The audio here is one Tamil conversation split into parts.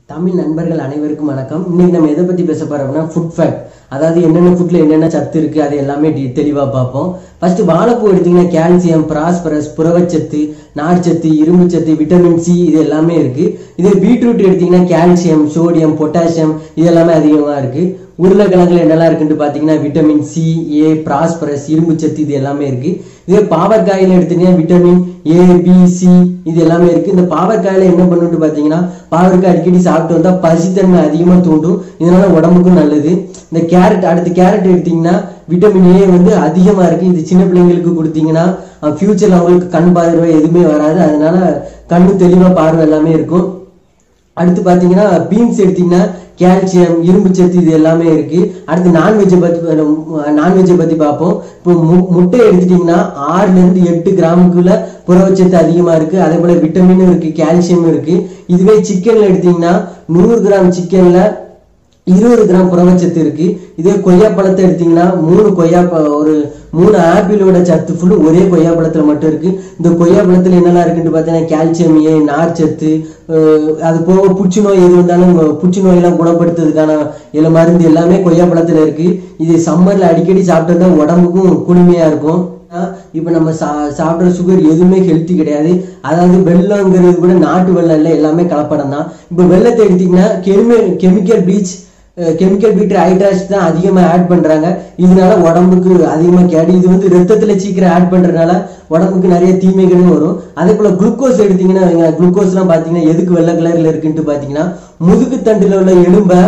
தமிழ் நண்பர்கள் அனைவருக்கும் வணக்கம் இன்னைக்கு நம்ம எதை பத்தி பேச போறோம்னா ஃபுட் ஃபேக்ட் அதாவது என்னென்ன ஃபுட்ல என்னென்ன சத்து இருக்கு அது எல்லாமே டி- தெளிவா பார்ப்போம் ஃபர்ஸ்ட் வாழைப்பூ எடுத்தீங்கன்னா கால்சியம் பிராஸ்பரஸ் புரவச்சத்து நார்ச்சத்து இரும்புச்சத்து விட்டமின் சி இது எல்லாமே இருக்கு இதே பீட்ரூட் எடுத்தீங்கன்னா கால்சியம் சோடியம் பொட்டாசியம் இது எல்லாமே அதிகமா இருக்கு உருளைக்கிழங்குல என்னெல்லாம் இருக்குன்னு பார்த்தீங்கன்னா விட்டமின் சி ஏ பிராஸ்பரஸ் இரும்புச்சத்து இது எல்லாமே இருக்கு இதே பாவற்காயில எடுத்தீங்கன்னா விட்டமின் ஏ பி சி இது எல்லாமே இருக்கு இந்த பாவற்காயில என்ன பண்ணுட்டு பார்த்தீங்கன்னா பாவற்காய் அடிக்கடி சாப்பிட்டு வந்தா பசித்தன்மை அதிகமாக தூண்டும் இதனால உடம்புக்கும் நல்லது இந்த கேரட் அடுத்து கேரட் எடுத்தீங்கன்னா விட்டமின் ஏ வந்து அதிகமா இருக்கு இது சின்ன பிள்ளைங்களுக்கு கொடுத்தீங்கன்னா ஃபியூச்சர்ல அவங்களுக்கு கண் பார்வை எதுவுமே வராது அதனால கண்ணு தெளிவா பார்வை எல்லாமே இருக்கும் அடுத்து பார்த்தீங்கன்னா பீன்ஸ் எடுத்தீங்கன்னா கால்சியம் இரும்பு சத்து இது எல்லாமே இருக்கு அடுத்து நான்வெஜ்ஜை பற்றி நான்வெஜ்ஜை பற்றி பார்ப்போம் இப்போ மு- முட்டை எடுத்துட்டீங்கன்னா ஆறுல இருந்து எட்டு கிராமுக்குள்ள புரவச்சத்து அதிகமா இருக்கு அதே போல விட்டமினும் இருக்கு கால்சியமும் இருக்கு இதுவே சிக்கன்ல எடுத்தீங்கன்னா நூறு கிராம் சிக்கன்ல இருபது கிராம் புரவச்சத்து இருக்கு இதே கொய்யாப்பழத்தை எடுத்தீங்கன்னா மூணு கொய்யா ப- ஒரு மூணு ஆப்பிளோட சத்து ஃபுல்லு ஒரே கொய்யாப்பழத்துல மட்டும் இருக்கு இந்த கொய்யாப்பழத்துல என்னெல்லாம் இருக்குன்னு பார்த்தீங்கன்னா கால்சியம் ஏ நார்ச்சத்து அஹ் அது போக புற்றுநோய் எது வந்தாலும் புற்றுநோய் எல்லாம் குணப்படுத்துறதுக்கான எல்லா மருந்து எல்லாமே கொய்யாப்பழத்துல இருக்கு இது சம்மர்ல அடிக்கடி சாப்பிட்டு வந்தா உடம்புக்கும் குளுமையா இருக்கும் இப்போ நம்ம சா சாப்பிட்ற சுகர் எதுவுமே ஹெல்த்தி கிடையாது அதாவது வெள்ளங்கிறது கூட நாட்டு வெள்ளம் இல்லை எல்லாமே கலப்படம் தான் இப்போ வெள்ளத்தை எடுத்தீங்கன்னா கெமி கெமிக்கல் ப்ளீச் கெமிக்கல் பீட்டர் ஹைட்ராக்ஸ் தான் அதிகமாக ஆட் பண்ணுறாங்க இதனால உடம்புக்கு அதிகமாக கேடு இது வந்து ரத்தத்தில் சீக்கிரம் ஆட் பண்ணுறதுனால உடம்புக்கு நிறைய தீமைகளும் வரும் அதே போல் குளுக்கோஸ் எடுத்தீங்கன்னா குளுக்கோஸ்லாம் பார்த்தீங்கன்னா எதுக்கு வெள்ளை கலரில் இருக்குன்ட்டு பார்த்தீங்கன்னா முதுகுத்தண்டில் உள்ள எலும்பை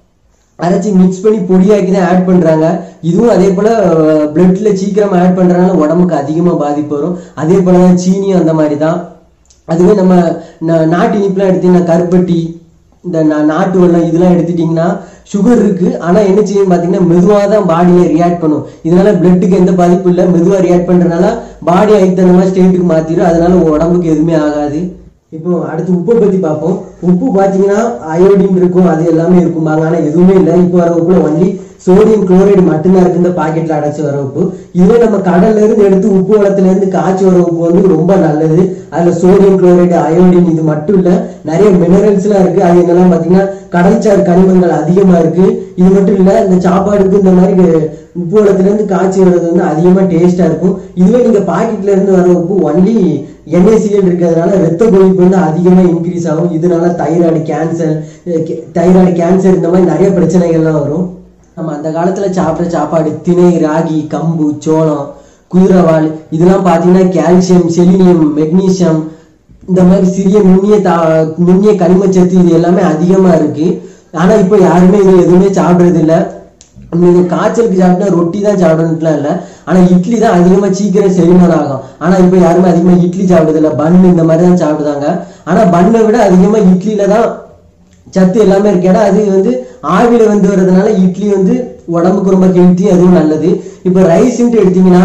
அரைச்சி மிக்ஸ் பண்ணி பொடியாக்கி தான் ஆட் பண்றாங்க இதுவும் அதே போல பிளட்ல சீக்கிரம் ஆட் பண்றதுனால உடம்புக்கு அதிகமா பாதிப்பு வரும் அதே போல தான் சீனியும் அந்த மாதிரி தான் அதுவே நம்ம நா- நாட்டு இனிப்புலாம் எடுத்தீங்கன்னா கருப்பட்டி இந்த நா- நாட்டு வெள்ளம் இதெல்லாம் எடுத்துட்டீங்கன்னா சுகர் இருக்கு ஆனா என்ன செய்யும் பாத்தீங்கன்னா மெதுவா தான் பாடியை ரியாக்ட் பண்ணும் இதனால பிளட்டுக்கு எந்த பாதிப்பும் இல்லை மெதுவா ரியாக்ட் பண்றதுனால பாடி அதுக்கு தகுந்த மாதிரி ஸ்டேட்டுக்கு மாத்திரும் அதனால உடம்புக்கு எதுவுமே ஆகாது இப்போ அடுத்து உப்பை பத்தி பார்ப்போம் உப்பு பாத்தீங்கன்னா அயோடின் இருக்கும் அது எல்லாமே இருக்கும்பாங்க ஆனா எதுவுமே இல்லை இப்போ வர உப்புல ஒன்லி சோடியம் குளோரைடு மட்டும்தான் இருக்கு இந்த பாக்கெட்ல அடைச்சு வர உப்பு இதுவே நம்ம கடல்ல இருந்து எடுத்து உப்பு வளத்துல இருந்து காய்ச்சி வர உப்பு வந்து ரொம்ப நல்லது அதுல சோடியம் குளோரைடு அயோடின் இது மட்டும் இல்ல நிறைய மினரல்ஸ் எல்லாம் இருக்கு அது என்னெல்லாம் பாத்தீங்கன்னா கடல்சார் கனிமங்கள் அதிகமா இருக்கு இது மட்டும் இல்ல இந்த சாப்பாடுக்கு இந்த மாதிரி உப்பு வளத்துல இருந்து காய்ச்சி வர்றது வந்து அதிகமா டேஸ்டா இருக்கும் இதுவே நீங்க பாக்கெட்ல இருந்து வர உப்பு ஒன்லி என்ஏசிஎல் இருக்கிறதுனால ரத்த கொதிப்பு வந்து அதிகமா இன்க்ரீஸ் ஆகும் இதனால தைராய்டு கேன்சர் தைராய்டு கேன்சர் இந்த மாதிரி நிறைய பிரச்சனைகள்லாம் வரும் நம்ம அந்த காலத்துல சாப்பிட்ற சாப்பாடு திணை ராகி கம்பு சோளம் குதிரவாள் இதெல்லாம் பார்த்தீங்கன்னா கால்சியம் செலினியம் மெக்னீசியம் இந்த மாதிரி சிறிய நுண்ணிய தா நுண்ணிய கனிமச்சத்து இது எல்லாமே அதிகமா இருக்கு ஆனா இப்போ யாருமே இது எதுவுமே சாப்பிடுறது இல்ல நீங்க காய்ச்சலுக்கு சாப்பிட்டா ரொட்டி தான் சாப்பிடணும்லாம் இல்லை ஆனா இட்லி தான் அதிகமா சீக்கிரம் செரிமானம் ஆகும் ஆனா இப்போ யாருமே அதிகமா இட்லி சாப்பிடுறது இல்ல பன் இந்த மாதிரி தான் சாப்பிடுதாங்க ஆனா பண்ணை விட அதிகமா இட்லியில தான் சத்து எல்லாமே இருக்கு ஏன்னா அது வந்து ஆவியில வந்து வர்றதுனால இட்லி வந்து உடம்புக்கு ரொம்ப ஹெல்த்தி அதுவும் நல்லது இப்போ ரைஸ்ன்ட்டு எடுத்தீங்கன்னா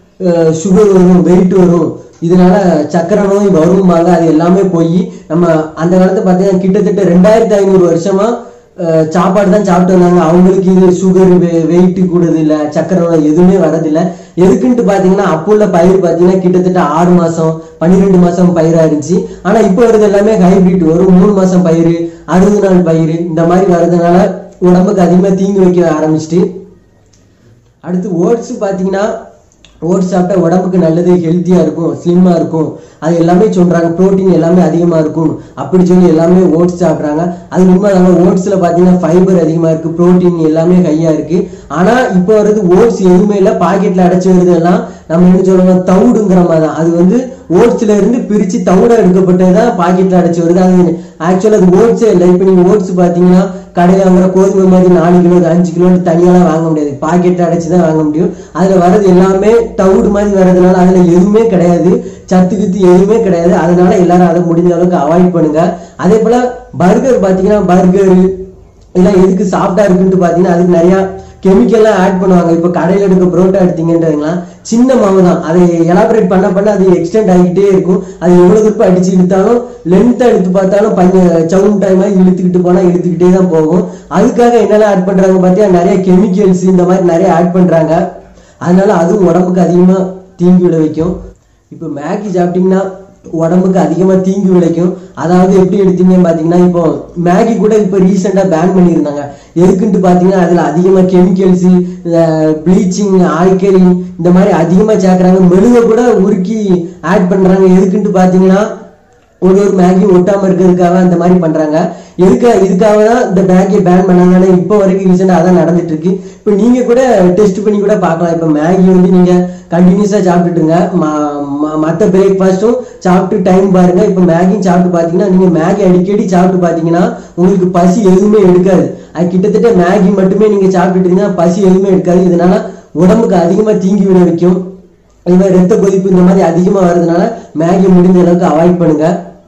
சுகர் வரும் வெயிட் வரும் இதனால சக்கரை நோய் வரும்பாங்க அது எல்லாமே போய் நம்ம அந்த காலத்தை பார்த்தீங்கன்னா கிட்டத்தட்ட ரெண்டாயிரத்தி ஐநூறு வருஷமா அஹ், சாப்பாடு தான் சாப்பிட்டு வந்தாங்க அவங்களுக்கு இது சுகர் வெயிட் கூடுது இல்ல சக்கரை நோய் எதுவுமே வரதில்லை எதுக்குன்ட்டு பாத்தீங்கன்னா அப்போ உள்ள பயிர் பாத்தீங்கன்னா கிட்டத்தட்ட ஆறு மாசம் பன்னிரெண்டு மாசம் பயிரா இருந்துச்சு ஆனா இப்போ வருது எல்லாமே ஹைபிரிட் வரும் மூணு மாசம் பயிர் அறுபது நாள் பயிர் இந்த மாதிரி வர்றதுனால உடம்புக்கு அதிகமா தீங்கு வைக்க ஆரம்பிச்சிட்டு அடுத்து ஓட்ஸ் பார்த்தீங்கன்னா ஓட்ஸ் சாப்பிட்டா உடம்புக்கு நல்லது ஹெல்த்தியாக இருக்கும் ஸ்லிம்மாக இருக்கும் அது எல்லாமே சொல்கிறாங்க ப்ரோட்டீன் எல்லாமே அதிகமாக இருக்கும் அப்படி சொல்லி எல்லாமே ஓட்ஸ் சாப்பிட்றாங்க அது உண்மை தாங்க ஓட்ஸில் பார்த்தீங்கன்னா ஃபைபர் அதிகமாக இருக்குது ப்ரோட்டீன் எல்லாமே ஹையாக இருக்குது ஆனால் இப்போ வர்றது ஓட்ஸ் எதுவுமே இல்லை பாக்கெட்டில் அடைச்சி வருது எல்லாம் நம்ம என்ன சொல்லுவோம் தவிடுங்கிற மாதிரி தான் அது வந்து ஓட்ஸ்ல இருந்து பிரிச்சு தவிட எடுக்கப்பட்டது தான் பாக்கெட்ல அடைச்சு வருது அது ஆக்சுவலா அது ஓட்ஸே இல்லை இப்போ நீங்க ஓட்ஸ் பாத்தீங்கன்னா கடையில் வாங்குற கோதுமை மாதிரி நாலு கிலோ அஞ்சு கிலோ தனியாலாம் வாங்க முடியாது பாக்கெட்ல அடைச்சு தான் வாங்க முடியும் அதுல வர்றது எல்லாமே தவிடு மாதிரி வர்றதுனால அதுல எதுவுமே கிடையாது சத்து கித்து எதுவுமே கிடையாது அதனால எல்லாரும் அதை முடிஞ்ச அளவுக்கு அவாய்ட் பண்ணுங்க அதே போல பர்கர் பாத்தீங்கன்னா பர்கர் இதெல்லாம் எதுக்கு சாஃப்டா இருக்குன்ட்டு பாத்தீங்கன்னா அதுக்கு நிறைய கெமிக்கல்லாம் ஆட் பண்ணுவாங்க இப்போ கடையில் எடுக்க புரோட்டா எடுத்தீங்கன்றதுங்களா சின்ன மாவு தான் அதை எலாபரேட் பண்ண பண்ண அது எக்ஸ்டெண்ட் ஆகிட்டே இருக்கும் அது எவ்வளவு தூரம் அடிச்சு இழுத்தாலும் லென்த்தா எடுத்து பார்த்தாலும் பஞ்ச சவுண்ட் டைம் இழுத்துக்கிட்டு போனா இழுத்துக்கிட்டே தான் போகும் அதுக்காக என்னெல்லாம் ஆட் பண்றாங்க பார்த்தீங்கன்னா நிறைய கெமிக்கல்ஸ் இந்த மாதிரி நிறைய ஆட் பண்றாங்க அதனால அதுவும் உடம்புக்கு அதிகமா தீங்கு விளைவிக்கும் இப்போ மேகி சாப்பிட்டீங்கன்னா உடம்புக்கு அதிகமா தீங்கு விளைக்கும் அதாவது எப்படி எடுத்தீங்கன்னு பாத்தீங்கன்னா இப்போ மேகி கூட இப்போ ரீசெண்டா பேன் பண்ணியிருந்தாங்க எதுக்குன்ட்டு பாத்தீங்கன்னா அதுல அதிகமா கெமிக்கல்ஸ் ப்ளீச்சிங் ஆல்கலின் இந்த மாதிரி அதிகமா சேர்க்கறாங்க மெழுக கூட உருக்கி ஆட் பண்றாங்க எதுக்குன்ட்டு பாத்தீங்கன்னா ஒரு ஒரு மேகி ஒட்டாம இருக்கிறதுக்காக அந்த மாதிரி பண்றாங்க எதுக்கு இதுக்காக தான் இந்த மேகியை பேன் பண்ணாங்கன்னா இப்போ வரைக்கும் ரீசெண்டாக அதான் நடந்துட்டு இருக்கு இப்போ நீங்க கூட டெஸ்ட் பண்ணி கூட பார்க்கலாம் இப்போ மேகி வந்து நீங்க கண்டினியூஸா சாப்பிட்டுட்டுங்க மற்ற பிரேக்ஃபாஸ்ட்டும் சாப்பிட்டு டைம் பாருங்க இப்போ மேகியும் சாப்பிட்டு பார்த்தீங்கன்னா நீங்க மேகி அடிக்கடி சாப்பிட்டு பார்த்தீங்கன்னா உங்களுக்கு பசி எதுவுமே எடுக்காது அது கிட்டத்தட்ட மேகி மட்டுமே நீங்க சாப்பிட்டுட்டு இருந்தீங்கன்னா பசி எதுவுமே எடுக்காது இதனால உடம்புக்கு அதிகமா தீங்கி விளைவிக்கும் இது மாதிரி ரத்த கொதிப்பு இந்த மாதிரி அதிகமா வர்றதுனால மேகி முடிஞ்ச அளவுக்கு அவாய்ட் பண்ணுங்க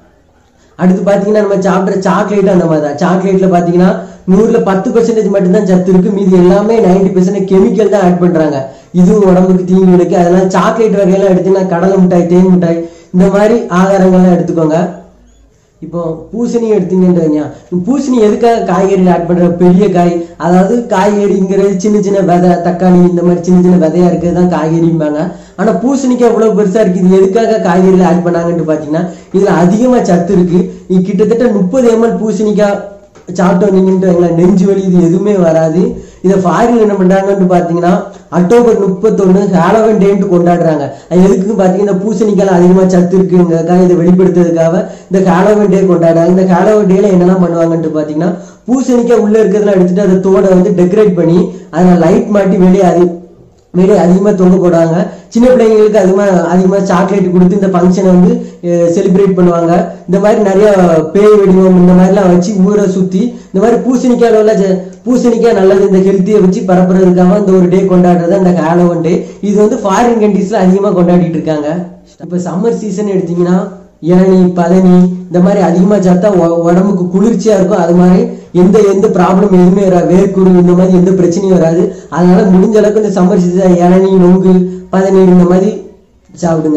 அடுத்து பாத்தீங்கன்னா நம்ம சாப்பிட்ற சாக்லேட் அந்த மாதிரி தான் சாக்லேட்ல பாத்தீங்கன்னா நூறுல பத்து பெர்சன்டேஜ் மட்டும்தான் சத்து இருக்கு மீதி எல்லாமே நைன்டி பெர்சன்டேஜ் கெமிக்கல் தான் ஆட் பண்றாங்க இதுவும் உடம்புக்கு தீங்கு விளைக்கு அதெல்லாம் சாக்லேட் வகையெல்லாம் எடுத்தீங்கன்னா கடலை மிட்டாய் தேன் மிட்டாய் இந்த மாதிரி ஆகாரங்கள்லாம் எடுத்துக்கோங்க இப்போ பூசணி எடுத்தீங்கன்றீங்க பூசணி எதுக்காக காய்கறியில் ஆட் பண்ற பெரிய காய் அதாவது காய்கறிங்கிறது சின்ன சின்ன விதை தக்காளி இந்த மாதிரி சின்ன சின்ன விதையா இருக்கிறது தான் காய்கறிம்பாங்க ஆனா பூசணிக்காய் எவ்வளவு பெருசா இருக்கு இது எதுக்காக காய்கறியில் ஆட் பண்ணாங்கன்னு பாத்தீங்கன்னா இதுல அதிகமா சத்து இருக்கு இது கிட்டத்தட்ட முப்பது எம்எல் பூசணிக்காய் சாப்பிட்டு வந்தீங்கன்ட்டு வைங்களேன், நெஞ்சு வலி இது எதுவுமே வராது இதை ஃபாரின் என்ன பண்றாங்கன்னு பாத்தீங்கன்னா அக்டோபர் முப்பத்தொன்னு ஹாலோவன் டேன்ட்டு கொண்டாடுறாங்க அது எதுக்குன்னு பாத்தீங்கன்னா இந்த பூசணிக்கால அதிகமா சத்து இருக்குங்கிறதுக்காக இதை வெளிப்படுத்துறதுக்காக இந்த ஹாலோவன் டே கொண்டாடுறாங்க இந்த ஹாலோவன் டேல என்னெல்லாம் பண்ணுவாங்கன்ட்டு பாத்தீங்கன்னா பூசணிக்காய் உள்ள இருக்கிறதெல்லாம் எடுத்துட்டு அதை தோட வந்து டெக்கரேட் பண்ணி அதில் லைட் மாட்டி வெளியே அது வெளியே அதிகமாக தொங்க போடுவாங்க சின்ன பிள்ளைங்களுக்கு அதிகமாக அதிகமாக சாக்லேட் கொடுத்து இந்த ஃபங்க்ஷனை வந்து செலிப்ரேட் பண்ணுவாங்க இந்த மாதிரி நிறைய பேய் வெடிவம் இந்த மாதிரிலாம் வச்சு ஊரை சுற்றி இந்த மாதிரி பூசணிக்காய் உள்ள ஜ- பூசணிக்காய் நல்லது இந்த ஹெல்த்தியை வச்சு பரப்புறதுக்காக இந்த ஒரு டே கொண்டாடுறது அந்த ஹாலோவன் டே இது வந்து ஃபாரின் கண்ட்ரீஸ்ல அதிகமாக கொண்டாடிட்டு இருக்காங்க இப்போ சம்மர் சீசன் எடுத்தீங்கன்னா இளநி பழனி இந்த மாதிரி அதிகமாக சாப்பிட்டா உ- உடம்புக்கு குளிர்ச்சியா இருக்கும் அது மாதிரி எந்த எந்த ப்ராப்ளம் எதுவுமே வராது வேர்க்குரு இந்த மாதிரி எந்த பிரச்சனையும் வராது அதனால முடிஞ்ச அளவுக்கு இந்த சம்மர் சீசன் இளநி நொங்கு பதநீர் இந்த மாதிரி சாப்பிடுங்க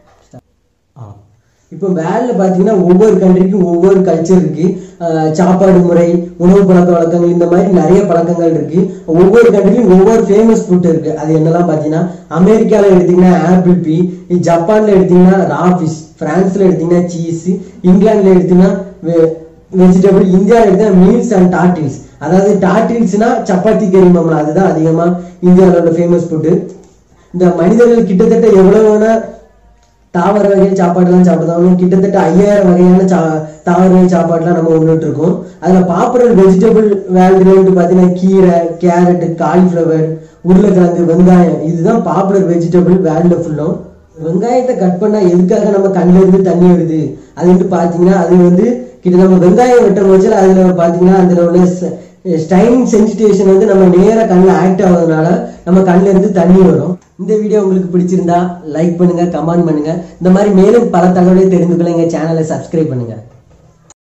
இப்போ வேல்ல பார்த்தீங்கன்னா ஒவ்வொரு கண்ட்ரிக்கும் ஒவ்வொரு கல்ச்சர் இருக்கு அஹ் சாப்பாடு முறை உணவு பழக்க வழக்கங்கள் இந்த மாதிரி நிறைய பழக்கங்கள் இருக்கு ஒவ்வொரு கண்ட்ரிலும் ஒவ்வொரு ஃபேமஸ் ஃபுட் இருக்கு அது என்னெல்லாம் பார்த்தீங்கன்னா அமெரிக்கால எடுத்தீங்கன்னா ஆப்பிள் பீ ஜப்பான்ல எடுத்தீங்கன்னா ராஃபிஷ் பிரான்ஸ்ல எடுத்தீங்கன்னா சீஸ் இங்கிலாந்துல எடுத்தீங்கன்னா வெஜிடபிள் இந்தியாவில் எடுத்தீங்கன்னா மீல்ஸ் அண்ட் டாட்டில்ஸ் அதாவது டாட்டில்ஸ்னா சப்பாத்தி கறி மாமலா அதுதான் அதிகமா இந்தியாவோட ஃபேமஸ் ஃபுட்டு இந்த மனிதர்கள் கிட்டத்தட்ட எவ்வளவு வேணா தாவர வகை சாப்பாடுலாம் சாப்பிடுதாலும் கிட்டத்தட்ட ஐயாயிரம் வகையான சா தாவர வகை சாப்பாடுலாம் நம்ம உண்ணுட்டு இருக்கோம் அதுல பாப்புலர் வெஜிடபிள் வேல்டுன்னு பார்த்தீங்கன்னா கீரை கேரட் காலிஃப்ளவர் உருளைக்கிழங்கு வெங்காயம் இதுதான் பாப்புலர் வெஜிடபிள் வேல்டு ஃபுல்லும் வெங்காயத்தை கட் பண்ணா எதுக்காக நம்ம கண்ணுல இருந்து தண்ணி வருது அதுன்ட்டு பாத்தீங்கன்னா அது வந்து கிட்ட நம்ம வெங்காயம் வெட்டும் போச்சு அதுல பாத்தீங்கன்னா அதுல உள்ள ஸ்டைனிங் சென்சிட்டேஷன் வந்து நம்ம நேரா கண்ணில் ஆக்ட் ஆகுறதுனால நம்ம கண்ணுல இருந்து தண்ணி வரும் இந்த வீடியோ உங்களுக்கு பிடிச்சிருந்தா லைக் பண்ணுங்க கமெண்ட் பண்ணுங்க இந்த மாதிரி மேலும் பல தகவலை தெரிந்து கொள்ள எங்க சேனலை சப்ஸ்கிரைப் பண்ணுங்க